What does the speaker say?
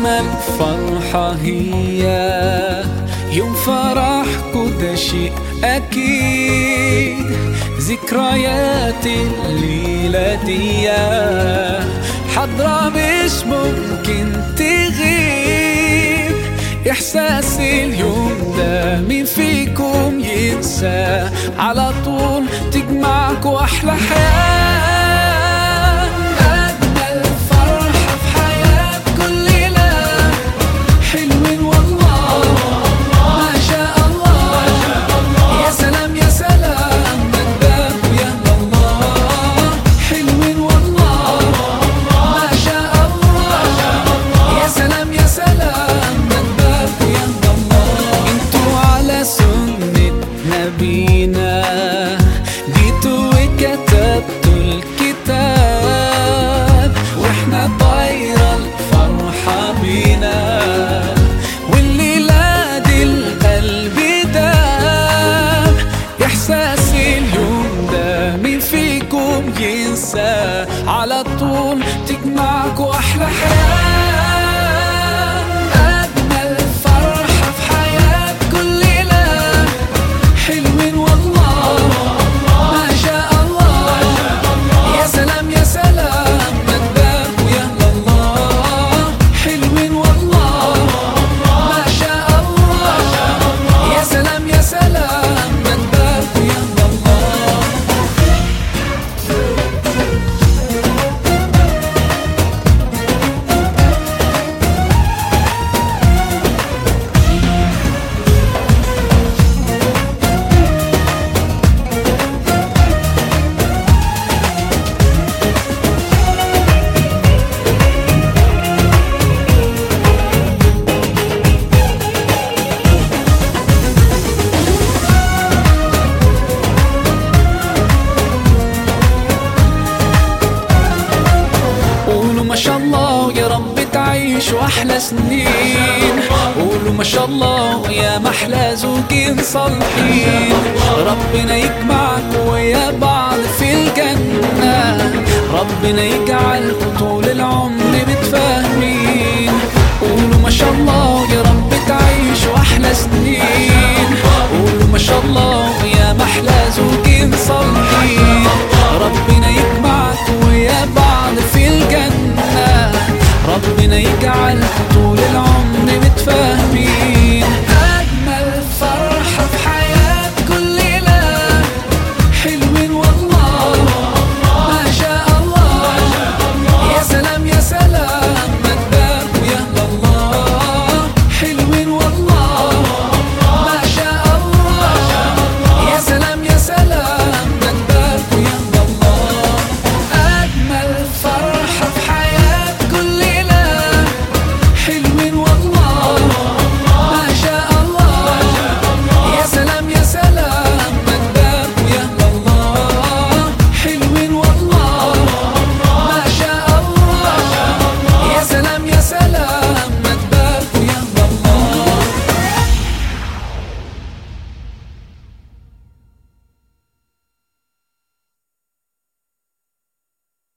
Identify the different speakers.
Speaker 1: أجمل فرحة هي يوم فرحكوا ده شيء أكيد ذكريات الليلة دي حضرة مش ممكن تغيب إحساس اليوم ده مين فيكم ينسى على طول تجمعكوا أحلى حياة أجمل فرحة في حياة كل ليلة حلوين والله ما شاء الله يا سلام يا سلام نداك يا الله حلوين والله ما شاء الله يا سلام يا سلام نداك يا الله انتوا على سنة نبينا جيتوا وكتبتوا الكتاب واحنا طايرة الفرحة بينا والليلة دي القلب داب إحساس اليوم ده مين فيكم ينسى على طول تجمعكوا أحلى حياة أجمل فرحة في حياة كل ليلة حلوين والله ما شاء الله يا سلام يا سلام نداك يا الله حلوين والله ما شاء الله يا سلام يا سلام نداك يا الله قولوا ما شاء الله يا رب تعيشوا احلى سنين قولوا ما شاء الله يا محلى زوجين صالحين ربنا يجمعكم ويا بعض في الجنة ربنا يجعلكم طول العمر متفاهمين قولوا ما شاء الله يا رب تعيشوا احلى سنين قولوا ما شاء الله يا محلى زوجين صالحين ربنا يجمعكم ويا بعض في الجنة ربنا يجعلكم طول